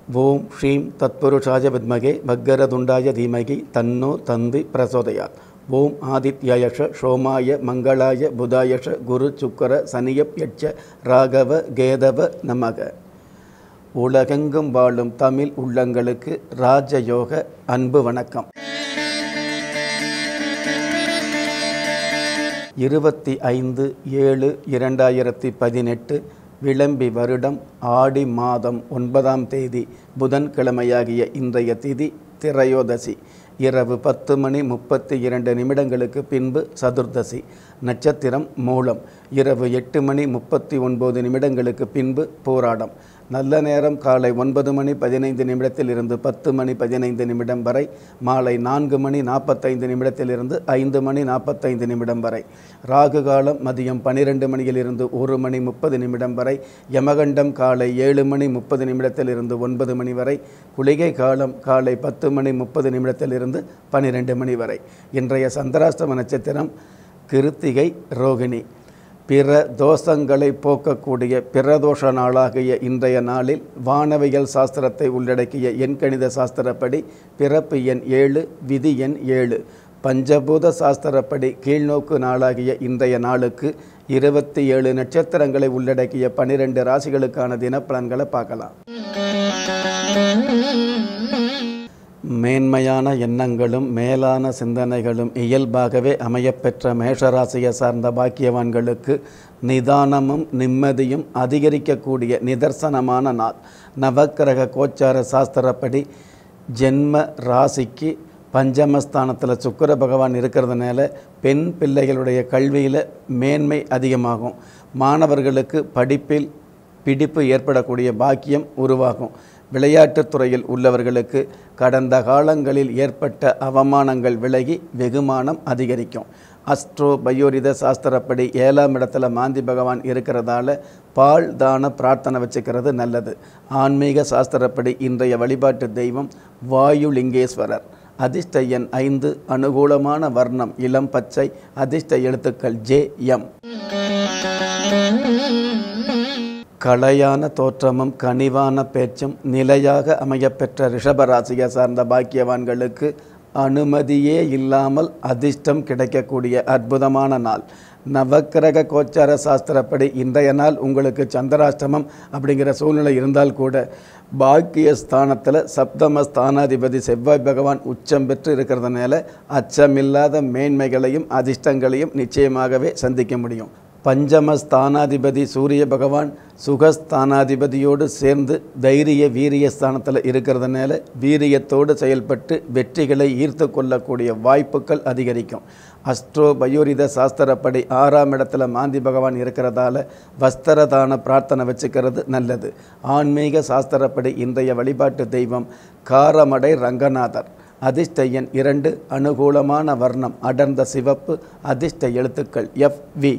ஓம் ஸ்ரீம் தத்புருஷாய வித்மகே பக்கரதுண்டாய தீமகி தன்னோ தந்தி பிரசோதயாத் ஓம் ஆதித்யாயஷ சோமாய மங்களாய புதாயஷ குரு சுக்கர சனியப் யட்ச ராகவ கேதவ நமக உலகெங்கும் வாழும் தமிழ் உள்ளங்களுக்கு ராஜயோக அன்பு வணக்கம் இருபத்தி ஐந்து ஏழு இரண்டாயிரத்தி பதினெட்டு விளம்பி வருடம் ஆடி மாதம் ஒன்பதாம் தேதி புதன்கிழமையாகிய இன்றைய திதி திரையோதசி இரவு பத்து மணி முப்பத்தி இரண்டு நிமிடங்களுக்கு பின்பு சதுர்தசி நட்சத்திரம் மூலம் இரவு எட்டு மணி முப்பத்தி ஒன்பது நிமிடங்களுக்கு பின்பு போராடம் நல்ல நேரம் காலை ஒன்பது மணி பதினைந்து நிமிடத்தில் இருந்து பத்து மணி பதினைந்து நிமிடம் வரை மாலை நான்கு மணி நாற்பத்தைந்து நிமிடத்திலிருந்து ஐந்து மணி நாற்பத்தைந்து நிமிடம் வரை ராகு காலம் மதியம் பன்னிரெண்டு மணியிலிருந்து ஒரு மணி முப்பது நிமிடம் வரை யமகண்டம் காலை ஏழு மணி முப்பது நிமிடத்திலிருந்து ஒன்பது மணி வரை குளிகை காலம் காலை பத்து மணி முப்பது நிமிடத்திலிருந்து பன்னிரெண்டு மணி வரை இன்றைய சந்திராஷ்டம நட்சத்திரம் கிருத்திகை ரோகிணி பிற தோஷங்களை போக்கக்கூடிய பிரதோஷ நாளாகிய இன்றைய நாளில் வானவியல் சாஸ்திரத்தை உள்ளடக்கிய எண்கணித சாஸ்திரப்படி பிறப்பு எண் ஏழு விதி எண் ஏழு பஞ்சபூத சாஸ்திரப்படி கீழ்நோக்கு நாளாகிய இன்றைய நாளுக்கு இருபத்தி ஏழு நட்சத்திரங்களை உள்ளடக்கிய பனிரெண்டு ராசிகளுக்கான தினப்பலன்களை பார்க்கலாம் மேன்மையான எண்ணங்களும் மேலான சிந்தனைகளும் இயல்பாகவே அமையப்பெற்ற மேஷராசியை சார்ந்த பாக்கியவான்களுக்கு நிதானமும் நிம்மதியும் அதிகரிக்கக்கூடிய நிதர்சனமான நாள் நவக்கிரக கோச்சார சாஸ்திரப்படி ஜென்ம ராசிக்கு பஞ்சமஸ்தானத்தில் சுக்கர பகவான் இருக்கிறதுனால பெண் பிள்ளைகளுடைய கல்வியில் மேன்மை அதிகமாகும் மாணவர்களுக்கு படிப்பில் பிடிப்பு ஏற்படக்கூடிய பாக்கியம் உருவாகும் விளையாட்டுத் துறையில் உள்ளவர்களுக்கு கடந்த காலங்களில் ஏற்பட்ட அவமானங்கள் விலகி வெகுமானம் அதிகரிக்கும் அஸ்ட்ரோ பயோரித சாஸ்திரப்படி ஏழாம் இடத்துல மாந்தி பகவான் இருக்கிறதால பால் தான பிரார்த்தனை வச்சுக்கிறது நல்லது ஆன்மீக சாஸ்திரப்படி இன்றைய வழிபாட்டு தெய்வம் வாயுலிங்கேஸ்வரர் அதிர்ஷ்ட எண் ஐந்து அனுகூலமான வர்ணம் இளம் பச்சை அதிர்ஷ்ட எழுத்துக்கள் ஜே எம் கலையான தோற்றமும் கனிவான பேச்சும் நிலையாக அமையப்பெற்ற ரிஷபராசியை சார்ந்த பாக்கியவான்களுக்கு அனுமதியே இல்லாமல் அதிர்ஷ்டம் கிடைக்கக்கூடிய அற்புதமான நாள் நவக்கிரக கோச்சார சாஸ்திரப்படி இன்றைய நாள் உங்களுக்கு சந்திராஷ்டமம் அப்படிங்கிற சூழ்நிலை இருந்தால் கூட பாக்கிய ஸ்தானத்தில் சப்தம ஸ்தானாதிபதி செவ்வாய் பகவான் உச்சம் பெற்று இருக்கிறதுனால அச்சமில்லாத மேன்மைகளையும் அதிர்ஷ்டங்களையும் நிச்சயமாகவே சந்திக்க முடியும் பஞ்சம ஸ்தானாதிபதி சூரிய பகவான் சுகஸ்தானாதிபதியோடு சேர்ந்து தைரிய வீரிய ஸ்தானத்தில் இருக்கிறதுனால வீரியத்தோடு செயல்பட்டு வெற்றிகளை ஈர்த்து கொள்ளக்கூடிய வாய்ப்புகள் அதிகரிக்கும் அஸ்ட்ரோ பயோரித சாஸ்திரப்படி ஆறாம் இடத்துல மாந்தி பகவான் இருக்கிறதால வஸ்திரதான பிரார்த்தனை வச்சுக்கிறது நல்லது ஆன்மீக சாஸ்திரப்படி இன்றைய வழிபாட்டு தெய்வம் காரமடை ரங்கநாதர் அதிர்ஷ்ட எண் இரண்டு அனுகூலமான வர்ணம் அடர்ந்த சிவப்பு அதிர்ஷ்ட எழுத்துக்கள் எஃப் வி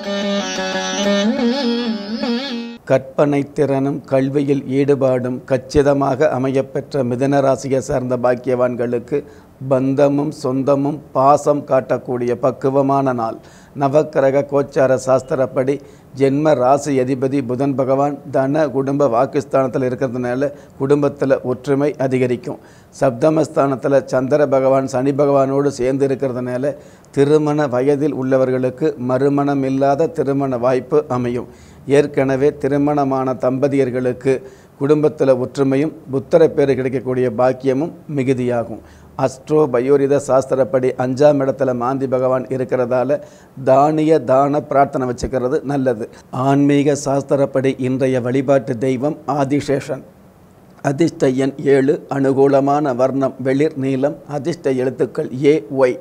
கற்பனை திறனும் கல்வியில் ஈடுபாடும் கச்சிதமாக அமையப்பெற்ற மிதனராசியை சார்ந்த பாக்கியவான்களுக்கு பந்தமும் சொந்தமும் பாசம் காட்டக்கூடிய பக்குவமான நாள் நவக்கிரக கோச்சார சாஸ்திரப்படி ஜென்ம ராசி அதிபதி புதன் பகவான் தன குடும்ப வாக்குஸ்தானத்தில் இருக்கிறதுனால குடும்பத்தில் ஒற்றுமை அதிகரிக்கும் சப்தமஸ்தானத்தில் சந்திர பகவான் சனி பகவானோடு சேர்ந்து இருக்கிறதுனால திருமண வயதில் உள்ளவர்களுக்கு மறுமணம் இல்லாத திருமண வாய்ப்பு அமையும் ஏற்கனவே திருமணமான தம்பதியர்களுக்கு குடும்பத்தில் ஒற்றுமையும் புத்தர பேர் கிடைக்கக்கூடிய பாக்கியமும் மிகுதியாகும் அஸ்ட்ரோ பயோரித சாஸ்திரப்படி அஞ்சாம் இடத்துல மாந்தி பகவான் இருக்கிறதால தானிய தான பிரார்த்தனை வச்சுக்கிறது நல்லது ஆன்மீக சாஸ்திரப்படி இன்றைய வழிபாட்டு தெய்வம் ஆதிசேஷன் அதிர்ஷ்ட எண் ஏழு அனுகூலமான வர்ணம் வெளிர் நீளம் அதிர்ஷ்ட எழுத்துக்கள் ஏ ஒய்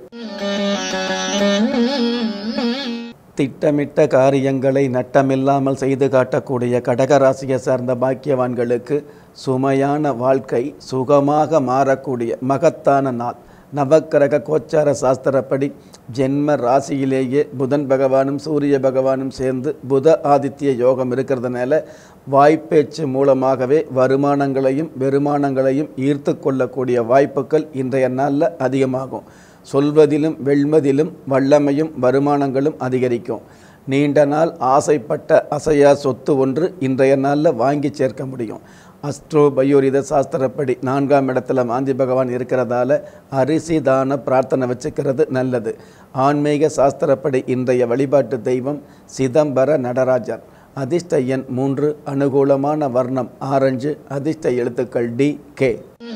திட்டமிட்ட காரியங்களை நட்டமில்லாமல் செய்து காட்டக்கூடிய கடகராசியை சார்ந்த பாக்கியவான்களுக்கு சுமையான வாழ்க்கை சுகமாக மாறக்கூடிய மகத்தான நாள் நவக்கிரக கோச்சார சாஸ்திரப்படி ஜென்ம ராசியிலேயே புதன் பகவானும் சூரிய பகவானும் சேர்ந்து புத ஆதித்ய யோகம் இருக்கிறதுனால வாய்ப்பேச்சு மூலமாகவே வருமானங்களையும் வெறுமானங்களையும் ஈர்த்து கொள்ளக்கூடிய வாய்ப்புகள் இன்றைய நாளில் அதிகமாகும் சொல்வதிலும் வெல்வதிலும் வல்லமையும் வருமானங்களும் அதிகரிக்கும் நீண்ட நாள் ஆசைப்பட்ட அசையா சொத்து ஒன்று இன்றைய நாளில் வாங்கி சேர்க்க முடியும் அஸ்ட்ரோ பயோரித சாஸ்திரப்படி நான்காம் இடத்துல மாந்தி பகவான் இருக்கிறதால அரிசி தான பிரார்த்தனை வச்சுக்கிறது நல்லது ஆன்மீக சாஸ்திரப்படி இன்றைய வழிபாட்டு தெய்வம் சிதம்பர நடராஜர் அதிர்ஷ்ட எண் மூன்று அனுகூலமான வர்ணம் ஆரஞ்சு அதிர்ஷ்ட எழுத்துக்கள் டி கே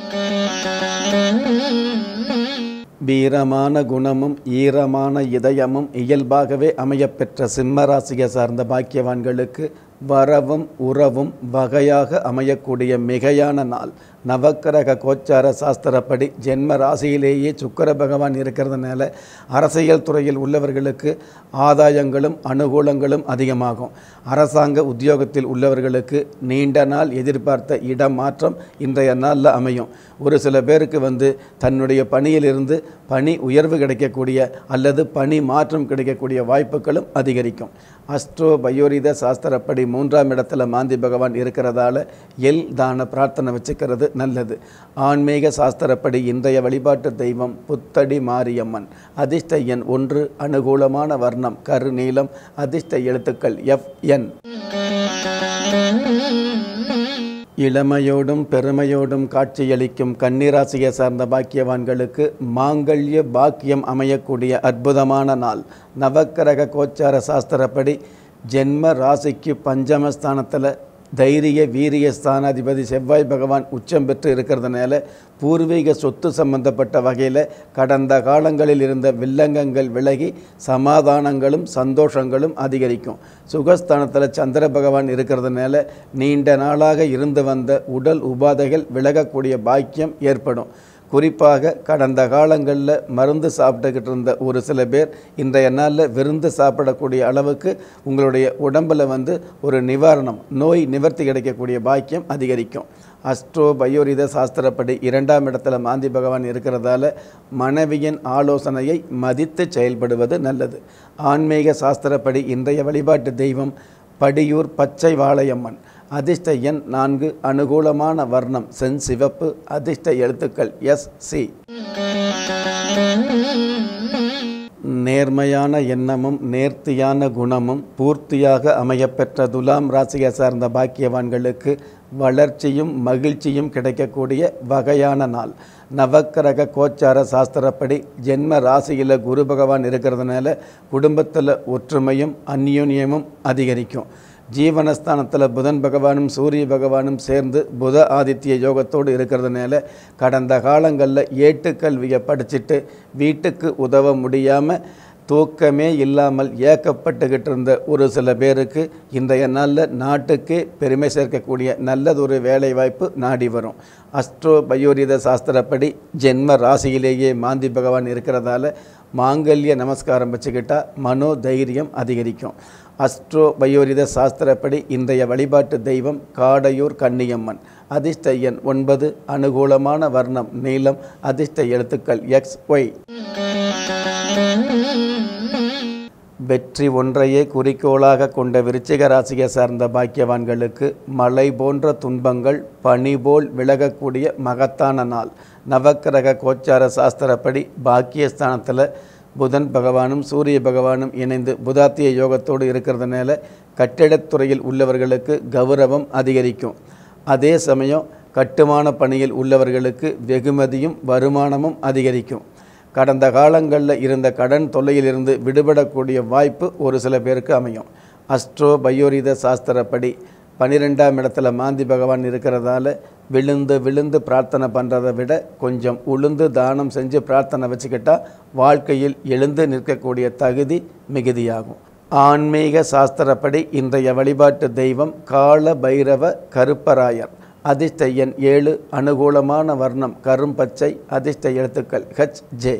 வீரமான குணமும் ஈரமான இதயமும் இயல்பாகவே அமையப்பெற்ற சிம்மராசியை சார்ந்த பாக்கியவான்களுக்கு வரவும் உறவும் வகையாக அமையக்கூடிய மிகையான நாள் நவக்கிரக கோச்சார சாஸ்திரப்படி ஜென்ம ராசியிலேயே சுக்கர பகவான் இருக்கிறதுனால அரசியல் துறையில் உள்ளவர்களுக்கு ஆதாயங்களும் அனுகூலங்களும் அதிகமாகும் அரசாங்க உத்தியோகத்தில் உள்ளவர்களுக்கு நீண்ட நாள் எதிர்பார்த்த இடமாற்றம் இன்றைய நாளில் அமையும் ஒரு சில பேருக்கு வந்து தன்னுடைய பணியிலிருந்து பணி உயர்வு கிடைக்கக்கூடிய அல்லது பணி மாற்றம் கிடைக்கக்கூடிய வாய்ப்புகளும் அதிகரிக்கும் அஸ்ட்ரோ பயோரித சாஸ்திரப்படி மூன்றாம் இடத்துல மாந்தி பகவான் இருக்கிறதால எல் தான பிரார்த்தனை வச்சுக்கிறது நல்லது ஆன்மீக சாஸ்திரப்படி இன்றைய வழிபாட்டு தெய்வம் புத்தடி மாரியம்மன் அதிர்ஷ்ட எண் ஒன்று அனுகூலமான வர்ணம் கருநீலம் அதிர்ஷ்ட எழுத்துக்கள் எஃப் என் இளமையோடும் பெருமையோடும் காட்சியளிக்கும் கன்னிராசியை சார்ந்த பாக்கியவான்களுக்கு மாங்கல்ய பாக்கியம் அமையக்கூடிய அற்புதமான நாள் நவக்கிரக கோச்சார சாஸ்திரப்படி ஜென்ம ராசிக்கு பஞ்சமஸ்தானத்தில் தைரிய வீரிய ஸ்தானாதிபதி செவ்வாய் பகவான் உச்சம் பெற்று இருக்கிறதுனால பூர்வீக சொத்து சம்பந்தப்பட்ட வகையில் கடந்த காலங்களில் இருந்த வில்லங்கங்கள் விலகி சமாதானங்களும் சந்தோஷங்களும் அதிகரிக்கும் சுகஸ்தானத்தில் சந்திர பகவான் இருக்கிறதுனால நீண்ட நாளாக இருந்து வந்த உடல் உபாதைகள் விலகக்கூடிய பாக்கியம் ஏற்படும் குறிப்பாக கடந்த காலங்களில் மருந்து சாப்பிட்டுக்கிட்டு இருந்த ஒரு சில பேர் இன்றைய நாளில் விருந்து சாப்பிடக்கூடிய அளவுக்கு உங்களுடைய உடம்பில் வந்து ஒரு நிவாரணம் நோய் நிவர்த்தி கிடைக்கக்கூடிய பாக்கியம் அதிகரிக்கும் அஸ்ட்ரோ பயோரித சாஸ்திரப்படி இரண்டாம் இடத்துல மாந்தி பகவான் இருக்கிறதால மனைவியின் ஆலோசனையை மதித்து செயல்படுவது நல்லது ஆன்மீக சாஸ்திரப்படி இன்றைய வழிபாட்டு தெய்வம் படியூர் பச்சை வாழையம்மன் அதிர்ஷ்ட எண் நான்கு அனுகூலமான வர்ணம் சென் சிவப்பு அதிர்ஷ்ட எழுத்துக்கள் எஸ் சி நேர்மையான எண்ணமும் நேர்த்தியான குணமும் பூர்த்தியாக அமையப்பெற்ற துலாம் ராசியை சார்ந்த பாக்கியவான்களுக்கு வளர்ச்சியும் மகிழ்ச்சியும் கிடைக்கக்கூடிய வகையான நாள் நவக்கிரக கோச்சார சாஸ்திரப்படி ஜென்ம ராசியில் குரு பகவான் இருக்கிறதுனால குடும்பத்தில் ஒற்றுமையும் அந்யோன்யமும் அதிகரிக்கும் ஜீவனஸ்தானத்தில் புதன் பகவானும் சூரிய பகவானும் சேர்ந்து புத ஆதித்ய யோகத்தோடு இருக்கிறதுனால கடந்த காலங்களில் ஏட்டுக்கல்வியை படிச்சுட்டு வீட்டுக்கு உதவ முடியாமல் தூக்கமே இல்லாமல் ஏக்கப்பட்டுக்கிட்டு இருந்த ஒரு சில பேருக்கு இன்றைய நாளில் நாட்டுக்கே பெருமை சேர்க்கக்கூடிய நல்லதொரு வேலைவாய்ப்பு நாடி வரும் அஸ்ட்ரோ பயோரித சாஸ்திரப்படி ஜென்ம ராசியிலேயே மாந்தி பகவான் இருக்கிறதால மாங்கல்ய நமஸ்காரம் வச்சுக்கிட்டா மனோ தைரியம் அதிகரிக்கும் அஸ்ட்ரோ பயோரித சாஸ்திரப்படி இன்றைய வழிபாட்டு தெய்வம் காடையூர் கன்னியம்மன் அதிர்ஷ்ட எண் ஒன்பது அனுகூலமான வர்ணம் நீலம் அதிர்ஷ்ட எழுத்துக்கள் எக்ஸ் ஒய் வெற்றி ஒன்றையே குறிக்கோளாக கொண்ட விருச்சிக ராசியை சார்ந்த பாக்கியவான்களுக்கு மலை போன்ற துன்பங்கள் பனி போல் விலகக்கூடிய மகத்தான நாள் நவக்கிரக கோச்சார சாஸ்திரப்படி பாக்கியஸ்தானத்தில் புதன் பகவானும் சூரிய பகவானும் இணைந்து புதாத்திய யோகத்தோடு இருக்கிறதுனால கட்டிடத்துறையில் உள்ளவர்களுக்கு கௌரவம் அதிகரிக்கும் அதே சமயம் கட்டுமான பணியில் உள்ளவர்களுக்கு வெகுமதியும் வருமானமும் அதிகரிக்கும் கடந்த காலங்களில் இருந்த கடன் தொல்லையிலிருந்து விடுபடக்கூடிய வாய்ப்பு ஒரு சில பேருக்கு அமையும் அஸ்ட்ரோ பயோரித சாஸ்திரப்படி பன்னிரெண்டாம் இடத்துல மாந்தி பகவான் இருக்கிறதால விழுந்து விழுந்து பிரார்த்தனை பண்ணுறதை விட கொஞ்சம் உளுந்து தானம் செஞ்சு பிரார்த்தனை வச்சுக்கிட்டா வாழ்க்கையில் எழுந்து நிற்கக்கூடிய தகுதி மிகுதியாகும் ஆன்மீக சாஸ்திரப்படி இன்றைய வழிபாட்டு தெய்வம் கால பைரவ கருப்பராயர் அதிர்ஷ்ட எண் ஏழு அனுகூலமான வர்ணம் கரும்பச்சை அதிர்ஷ்ட எழுத்துக்கள் ஹச் ஜே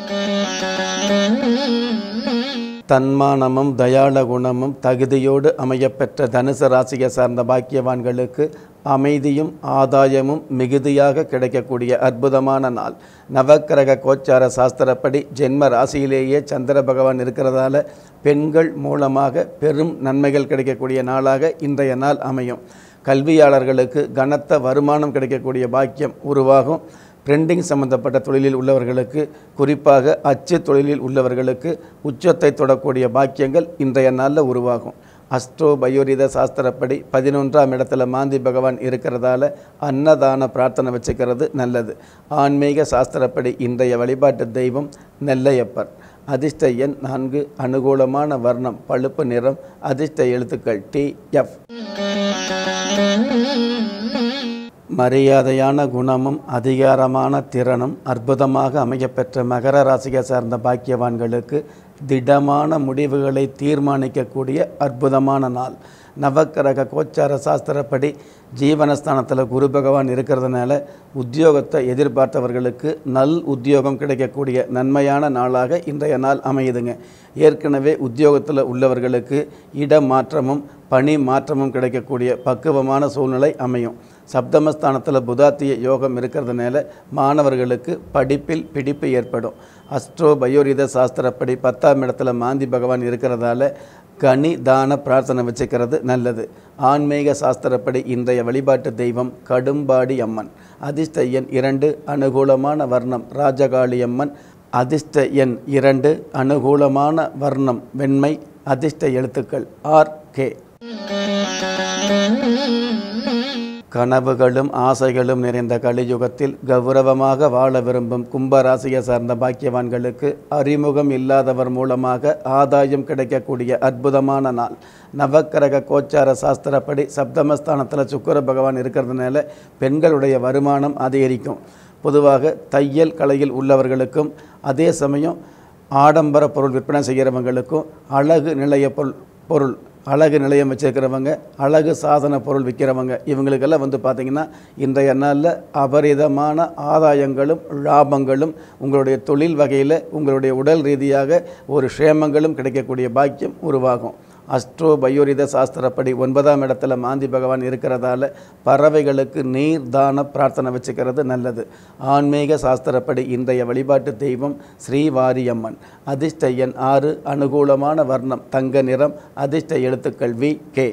தன்மானமும் தயாள குணமும் தகுதியோடு அமையப்பெற்ற தனுசு ராசியை சார்ந்த பாக்கியவான்களுக்கு அமைதியும் ஆதாயமும் மிகுதியாக கிடைக்கக்கூடிய அற்புதமான நாள் நவக்கிரக கோச்சார சாஸ்திரப்படி ஜென்ம ராசியிலேயே சந்திர பகவான் இருக்கிறதால பெண்கள் மூலமாக பெரும் நன்மைகள் கிடைக்கக்கூடிய நாளாக இன்றைய நாள் அமையும் கல்வியாளர்களுக்கு கனத்த வருமானம் கிடைக்கக்கூடிய பாக்கியம் உருவாகும் பிரிண்டிங் சம்பந்தப்பட்ட தொழிலில் உள்ளவர்களுக்கு குறிப்பாக அச்சு தொழிலில் உள்ளவர்களுக்கு உச்சத்தை தொடக்கூடிய பாக்கியங்கள் இன்றைய நாளில் உருவாகும் அஸ்ட்ரோ பயோரித சாஸ்திரப்படி பதினொன்றாம் இடத்துல மாந்தி பகவான் இருக்கிறதால அன்னதான பிரார்த்தனை வச்சுக்கிறது நல்லது ஆன்மீக சாஸ்திரப்படி இன்றைய வழிபாட்டு தெய்வம் நெல்லையப்பர் அதிர்ஷ்ட எண் நான்கு அனுகூலமான வர்ணம் பழுப்பு நிறம் அதிர்ஷ்ட எழுத்துக்கள் டி எஃப் மரியாதையான குணமும் அதிகாரமான திறனும் அற்புதமாக அமையப்பெற்ற மகர ராசியை சார்ந்த பாக்கியவான்களுக்கு திடமான முடிவுகளை தீர்மானிக்கக்கூடிய அற்புதமான நாள் நவக்கிரக கோச்சார சாஸ்திரப்படி ஜீவனஸ்தானத்தில் குரு பகவான் இருக்கிறதுனால உத்தியோகத்தை எதிர்பார்த்தவர்களுக்கு நல் உத்தியோகம் கிடைக்கக்கூடிய நன்மையான நாளாக இன்றைய நாள் அமையுதுங்க ஏற்கனவே உத்தியோகத்தில் உள்ளவர்களுக்கு இடமாற்றமும் பணி மாற்றமும் கிடைக்கக்கூடிய பக்குவமான சூழ்நிலை அமையும் சப்தமஸ்தானத்தில் புதாத்திய யோகம் இருக்கிறதுனால மாணவர்களுக்கு படிப்பில் பிடிப்பு ஏற்படும் அஸ்ட்ரோ பயோரித சாஸ்திரப்படி பத்தாம் இடத்துல மாந்தி பகவான் இருக்கிறதால கனி தான பிரார்த்தனை வச்சுக்கிறது நல்லது ஆன்மீக சாஸ்திரப்படி இன்றைய வழிபாட்டு தெய்வம் கடும்பாடி அம்மன் அதிர்ஷ்ட எண் இரண்டு அனுகூலமான வர்ணம் ராஜகாளி அம்மன் அதிர்ஷ்ட எண் இரண்டு அனுகூலமான வர்ணம் வெண்மை அதிர்ஷ்ட எழுத்துக்கள் ஆர் கே கனவுகளும் ஆசைகளும் நிறைந்த கலியுகத்தில் கௌரவமாக வாழ விரும்பும் கும்பராசியை சார்ந்த பாக்கியவான்களுக்கு அறிமுகம் இல்லாதவர் மூலமாக ஆதாயம் கிடைக்கக்கூடிய அற்புதமான நாள் நவக்கிரக கோச்சார சாஸ்திரப்படி சப்தமஸ்தானத்தில் சுக்கர பகவான் இருக்கிறதுனால பெண்களுடைய வருமானம் அதிகரிக்கும் பொதுவாக தையல் கலையில் உள்ளவர்களுக்கும் அதே சமயம் ஆடம்பர பொருள் விற்பனை செய்கிறவங்களுக்கும் அழகு நிலைய பொருள் பொருள் அழகு நிலையம் வச்சுருக்கிறவங்க அழகு சாதன பொருள் விற்கிறவங்க இவங்களுக்கெல்லாம் வந்து பார்த்திங்கன்னா இன்றைய நாளில் அபரிதமான ஆதாயங்களும் லாபங்களும் உங்களுடைய தொழில் வகையில் உங்களுடைய உடல் ரீதியாக ஒரு க்ஷேமங்களும் கிடைக்கக்கூடிய பாக்கியம் உருவாகும் அஸ்ட்ரோ பயோரித சாஸ்திரப்படி ஒன்பதாம் இடத்துல மாந்தி பகவான் இருக்கிறதால பறவைகளுக்கு நீர் தான பிரார்த்தனை வச்சுக்கிறது நல்லது ஆன்மீக சாஸ்திரப்படி இன்றைய வழிபாட்டு தெய்வம் ஸ்ரீவாரியம்மன் அதிர்ஷ்ட எண் ஆறு அனுகூலமான வர்ணம் தங்க நிறம் அதிர்ஷ்ட எழுத்துக்கள் வி கே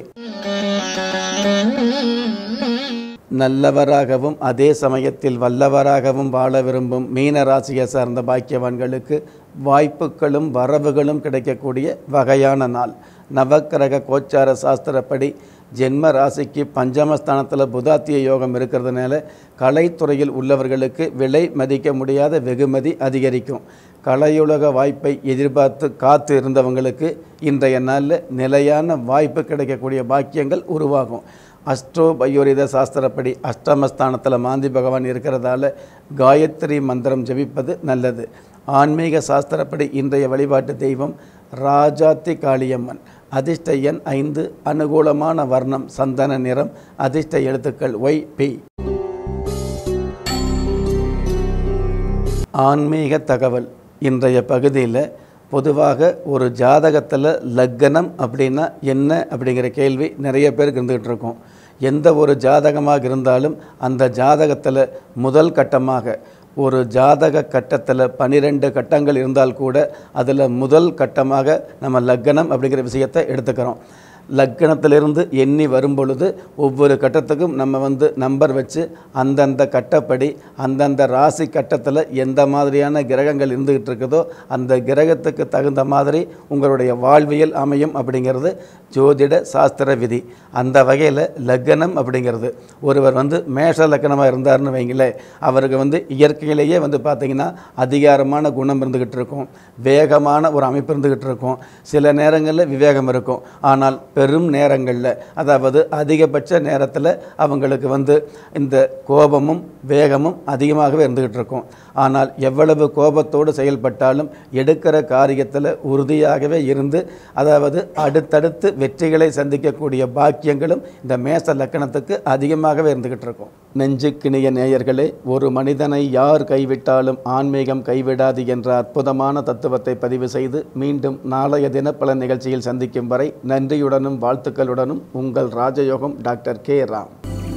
நல்லவராகவும் அதே சமயத்தில் வல்லவராகவும் வாழ விரும்பும் மீன ராசியை சார்ந்த பாக்கியவான்களுக்கு வாய்ப்புகளும் வரவுகளும் கிடைக்கக்கூடிய வகையான நாள் நவக்கிரக கோச்சார சாஸ்திரப்படி ஜென்ம ராசிக்கு பஞ்சமஸ்தானத்தில் புதாத்திய யோகம் இருக்கிறதுனால கலைத்துறையில் உள்ளவர்களுக்கு விலை மதிக்க முடியாத வெகுமதி அதிகரிக்கும் கலையுலக வாய்ப்பை எதிர்பார்த்து காத்து இருந்தவங்களுக்கு இன்றைய நாளில் நிலையான வாய்ப்பு கிடைக்கக்கூடிய பாக்கியங்கள் உருவாகும் அஸ்ட்ரோ பயோரித சாஸ்திரப்படி அஷ்டமஸ்தானத்தில் மாந்தி பகவான் இருக்கிறதால காயத்ரி மந்திரம் ஜபிப்பது நல்லது ஆன்மீக சாஸ்திரப்படி இன்றைய வழிபாட்டு தெய்வம் ராஜாத்தி காளியம்மன் அதிர்ஷ்ட எண் ஐந்து அனுகூலமான வர்ணம் சந்தன நிறம் அதிர்ஷ்ட எழுத்துக்கள் ஒய் பி ஆன்மீக தகவல் இன்றைய பகுதியில் பொதுவாக ஒரு ஜாதகத்தில் லக்கணம் அப்படின்னா என்ன அப்படிங்கிற கேள்வி நிறைய பேருக்கு இருந்துகிட்டு இருக்கும் எந்த ஒரு ஜாதகமாக இருந்தாலும் அந்த ஜாதகத்தில் முதல் கட்டமாக ஒரு ஜாதக கட்டத்தில் பன்னிரெண்டு கட்டங்கள் இருந்தால் கூட அதில் முதல் கட்டமாக நம்ம லக்கணம் அப்படிங்கிற விஷயத்தை எடுத்துக்கிறோம் லக்கணத்திலிருந்து எண்ணி வரும் பொழுது ஒவ்வொரு கட்டத்துக்கும் நம்ம வந்து நம்பர் வச்சு அந்தந்த கட்டப்படி அந்தந்த ராசி கட்டத்தில் எந்த மாதிரியான கிரகங்கள் இருந்துகிட்டு இருக்குதோ அந்த கிரகத்துக்கு தகுந்த மாதிரி உங்களுடைய வாழ்வியல் அமையும் அப்படிங்கிறது ஜோதிட சாஸ்திர விதி அந்த வகையில் லக்கணம் அப்படிங்கிறது ஒருவர் வந்து மேஷ லக்கணமாக இருந்தார்னு வைங்களேன் அவருக்கு வந்து இயற்கையிலேயே வந்து பார்த்திங்கன்னா அதிகாரமான குணம் இருந்துக்கிட்டு இருக்கும் வேகமான ஒரு அமைப்பு இருந்துக்கிட்டு இருக்கும் சில நேரங்களில் விவேகம் இருக்கும் ஆனால் பெரும் நேரங்களில் அதாவது அதிகபட்ச நேரத்தில் அவங்களுக்கு வந்து இந்த கோபமும் வேகமும் அதிகமாகவே இருந்துக்கிட்டு இருக்கும் ஆனால் எவ்வளவு கோபத்தோடு செயல்பட்டாலும் எடுக்கிற காரியத்தில் உறுதியாகவே இருந்து அதாவது அடுத்தடுத்து வெற்றிகளை சந்திக்கக்கூடிய பாக்கியங்களும் இந்த மேச லக்கணத்துக்கு அதிகமாகவே இருந்துக்கிட்டு இருக்கும் நெஞ்சுக்கிணிய நேயர்களே ஒரு மனிதனை யார் கைவிட்டாலும் ஆன்மீகம் கைவிடாது என்ற அற்புதமான தத்துவத்தை பதிவு செய்து மீண்டும் நாளைய தினப்பல நிகழ்ச்சியில் சந்திக்கும் வரை நன்றியுடனும் வாழ்த்துக்களுடனும் உங்கள் ராஜயோகம் டாக்டர் கே ராம்